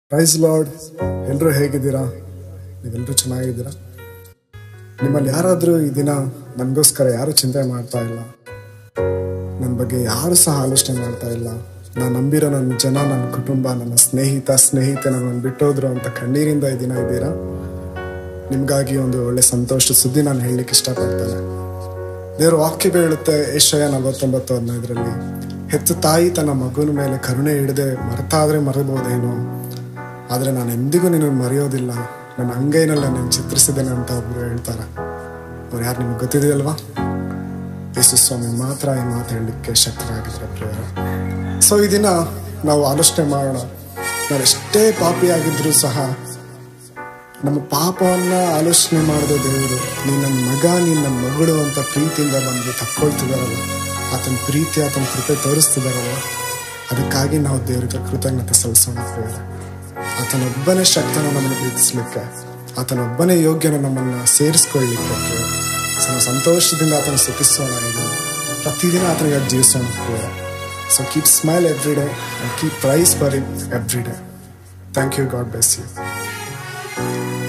price lord ಎಲ್ಲರೂ ಹೇಗಿದ್ದೀರಾ ನೀವೆಲ್ಲರೂ ಚೆನ್ನಾಗಿದ್ದೀರಾ ನಿಮ್ಮಲ್ಲಿ ಯಾರಾದರೂ ಈ ದಿನ ನನಗೋಸ್ಕರ ಯಾರು ಚಿಂತೆ ಮಾಡ್ತಾ ಇಲ್ಲ ನನ್ನ ಬಗ್ಗೆ ಯಾರು ಸಹ ಆಲೋಚನೆ ಮಾಡ್ತಾ ಇಲ್ಲ ನಾನು ನಂಬಿರೋ ನನ್ನ ಜನ ನನ್ನ ಕುಟುಂಬ ನನ್ನ ಸ್ನೇಹಿತ ಸ್ನೇಹಿತೆ ನನ್ನನ್ನು ಬಿಟ್ಟೋದ್ರು ಅಂತ ಕಣ್ಣೀರಿಂದ ಈ ದಿನ ಇದ್ದೀರಾ ನಿಮ್ಗಾಗಿ ಒಂದು ಒಳ್ಳೆ ಸಂತೋಷ ಸುದ್ದಿ ನಾನು ಹೇಳಲಿಕ್ಕೆ ಇಷ್ಟಪಡ್ತೇನೆ ದೇವರು ವಾಕ್ಯವೇ ಹೇಳುತ್ತೆ ಏಷಯ ನಲವತ್ತೊಂಬತ್ತು ಹದಿನೈದರಲ್ಲಿ ಹೆತ್ತು ತಾಯಿ ತನ್ನ ಮಗುವಿನ ಮೇಲೆ ಕರುಣೆ ಹಿಡದೆ ಮರೆತಾದ್ರೆ ಮರಬಹುದೇನೋ ಆದರೆ ನಾನು ಎಂದಿಗೂ ನಿನ್ನನ್ನು ಮರೆಯೋದಿಲ್ಲ ನನ್ನ ಅಂಗೈನೆಲ್ಲ ನಾನು ಚಿತ್ರಿಸಿದ್ದೇನೆ ಅಂತ ಒಬ್ರು ಹೇಳ್ತಾರೆ ಅವ್ರು ಯಾರು ನಿಮ್ಗೆ ಗೊತ್ತಿದೆಯಲ್ವಾ ಯೇಸು ಸ್ವಾಮಿ ಮಾತ್ರ ಈ ಮಾತು ಹೇಳಲಿಕ್ಕೆ ಶಕ್ತರಾಗಿದ್ದಾರೆ ಪ್ರಿಯರ ಸೊ ಈ ದಿನ ನಾವು ಆಲೋಚನೆ ಮಾಡೋಣ ನಾವು ಎಷ್ಟೇ ಪಾಪಿಯಾಗಿದ್ರೂ ಸಹ ನಮ್ಮ ಪಾಪವನ್ನ ಆಲೋಚನೆ ಮಾಡಿದ ದೇವರು ನೀನ್ ನನ್ನ ಮಗ ನೀನ್ ನನ್ನ ಮಗಳು ಅಂತ ಪ್ರೀತಿಯಿಂದ ಬಂದು ತಕ್ಕೊಳ್ತಿದಾರಲ್ಲ ಆತನ ಪ್ರೀತಿ ಆತನ ಕೃಪೆ ತೋರಿಸ್ತಿದಾರಲ್ಲ ಅದಕ್ಕಾಗಿ ನಾವು ದೇವರಿಗೆ ಕೃತಜ್ಞತೆ ಸಲ್ಲಿಸೋಣ ಪ್ರಿಯರ ಆತನೊಬ್ಬನೇ ಶಕ್ತನ ನಮ್ಮನ್ನು ಪ್ರೀತಿಸ್ಲಿಕ್ಕೆ ಆತನೊಬ್ಬನೇ ಯೋಗ್ಯನ ನಮ್ಮನ್ನ ಸೇರಿಸ್ಕೊಳ್ಳಿಕ್ಕೆ ಪ್ರಿಯ ಸೊ ನಾವು ಸಂತೋಷದಿಂದ ಆತನ ಸುಖಿಸೋಣ ಇದು ಪ್ರತಿದಿನ ಆತನಿಗೆ ಜೀವಿಸೋಣ ಪ್ರಿಯ so keep smile every day and keep praise for it every day thank you God bless you